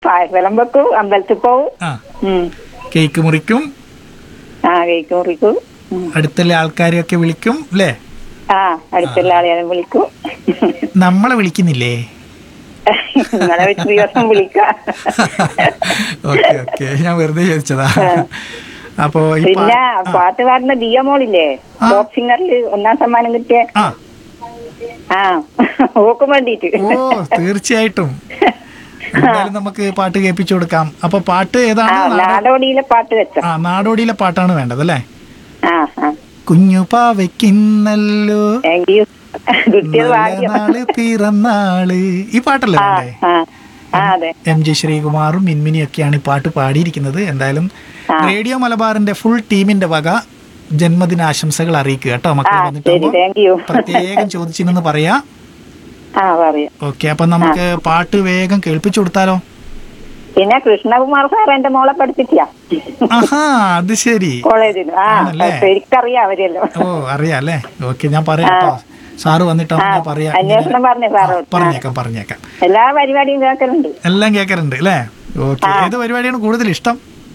പായസലം വെക്കും അമ്പലത്തിൽ പോവും ആ ഉം. കേക്ക് മുറിക്കും ആ കേക്ക് മുറിക്കും ഉം. അടുത്തുള്ള ആൾക്കാരെയൊക്കെ വിളിക്കും അല്ലേ ആ അടുത്തുള്ള ആളെയാലും വിളിക്കും നമ്മളെ വിളിക്കുന്നില്ലേ നിങ്ങളെ ഒരു ദിവസം വിളിക്കാം ഓക്കെ ഓക്കെ ഞാൻ വെറുതെ ചോദിച്ചതാ അപ്പോ ഈ പാ- പിന്നെ പാട്ട് പാടുന്ന ദിയ മോളില്ലേ ആ. ടോപ്പ് സിംഗറിൽ ഒന്നാം സമ്മാനം കിട്ടിയ ആ ആ ഓക്കും വേണ്ടിട്ട് ഓ തീർച്ചയായിട്ടും എന്തായാലും നമുക്ക് പാട്ട് കേൾപ്പിച്ചു കൊടുക്കാം അപ്പൊ പാട്ട് ആ ഏതാണ് നാടോ- നാടോടിയിലെ പാട്ട് വെച്ച ആ നാടോടിയിലെ പാട്ടാണ് വേണ്ടത് അല്ലേ ആ ആ കുഞ്ഞു പാവയ്ക്കിന്നല്ലോ താങ്ക് യു കിട്ടിയത് നല്ല ഭാഗ്യം നാള് പിറന്നാള് ഈ പാട്ടല്ലേ ആ വേണ്ടേ ആ ആ അതെ എം ജെ ശ്രീകുമാറും മിൻമിനിയും ഒക്കെയാണ് ഈ പാട്ട് പാടിയിരിക്കുന്നത് എന്തായാലും ആ. റേഡിയോ മലബാറിന്റെ ഫുൾ ടീമിന്റെ വക ജന്മദിനാശംസകൾ അറിയിക്കുക കേട്ടോ ആ മക്കൾ ശരി വന്നിട്ടുമ്പോ താങ്ക് യു പ്രത്യേകം ചോദിച്ചിരുന്നെന്ന് പറയാ ആ പറയാം ഓക്കെ അപ്പൊ നമുക്ക് പാട്ട് വേഗം കേൾപ്പിച്ചു കൊടുത്താലോ പിന്നെ കൃഷ്ണകുമാർ സാർ എന്റെ മോളെ പഠിപ്പിച്ച ആഹാ അത് ശരി കോളേജിൽ ആ ആണല്ലേ? ശരിക്കറിയാം അവരെല്ലോ ഓ അറിയാം അല്ലേ ഓക്കെ ഞാൻ പറയാം കേട്ടോ സാറ് വന്നിട്ടാണ് ഞാൻ പറയാം അന്വേഷണം പറഞ്ഞു സാറോട് പറഞ്ഞേക്കാം പറഞ്ഞേക്കാം എല്ലാ പരിപാടിയും കേൾക്കലുണ്ട് എല്ലാം കേൾക്കാറുണ്ട് അല്ലേ ഓക്കെ ഏത് പരിപാടിയാണ് കൂടുതൽ ഇഷ്ടം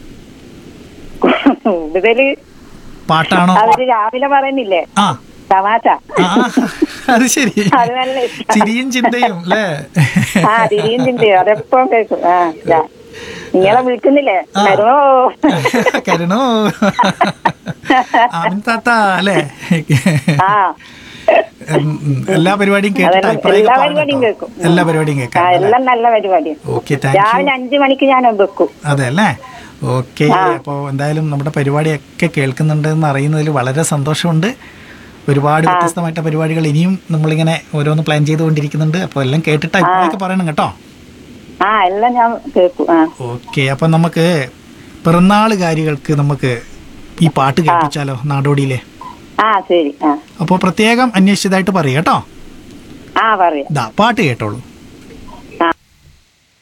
കൂടുതല് പാട്ടാണോ അവര് രാവിലെ പറയുന്നില്ലേ ആ തമാശ ആ, അത് ശരി അത് നല്ല ഇഷ്ടം ചിരിയും ചിന്തയും അല്ലേ ആ തിരിയും ചിന്തയോ അതെപ്പോ കേൾക്കും ആ ഇതാ. നിങ്ങളെ വിളിക്കുന്നില്ലേ ആ. വരുമോ കരുണോ ആമിൻ താത്ത അല്ലേ ആ ഉം, ഉം. എല്ലാ പരിപാടിയും കേട്ടിട്ട് അതെല്ലാം അഭിപ്രായം എല്ലാ പറയണം പരിപാടിയും കേട്ടോ. കേൾക്കും എല്ലാ പരിപാടിയും ആ കേൾക്കാം എല്ലാം നല്ല പരിപാടിയാണ് ഓക്കെ താങ്ക് യു രാവിലെ അഞ്ചു മണിക്ക് ഞാൻ വെക്കും അതെ അല്ലേ ഓക്കെ ആ. അപ്പോൾ എന്തായാലും നമ്മുടെ പരിപാടിയൊക്കെ കേൾക്കുന്നുണ്ട് എന്ന് അറിയുന്നതിൽ വളരെ സന്തോഷമുണ്ട് ഒരുപാട് വ്യത്യസ്തമായിട്ട് പരിപാടികൾ ഇനിയും നമ്മളിങ്ങനെ ഓരോന്ന് പ്ലാൻ ചെയ്തുകൊണ്ടിരിക്കുന്നുണ്ട് അപ്പോൾ എല്ലാം കേട്ടിട്ട് അഭിപ്രായമൊക്കെ പറയണം കേട്ടോ ആ എല്ലാം ഞാൻ കേൾക്കും ആ ഓക്കെ അപ്പം നമുക്ക് പിറന്നാളുകാരികൾക്ക് നമുക്ക് ഈ പാട്ട് കേൾപ്പിച്ചാലോ നാടോടിയിലെ ആ ശരി ആ അപ്പോൾ പ്രത്യേകം അന്വേഷിച്ചതായിട്ട് പറയുക കേട്ടോ ആ പറയാം ഇതാ പാട്ട് കേട്ടോളൂ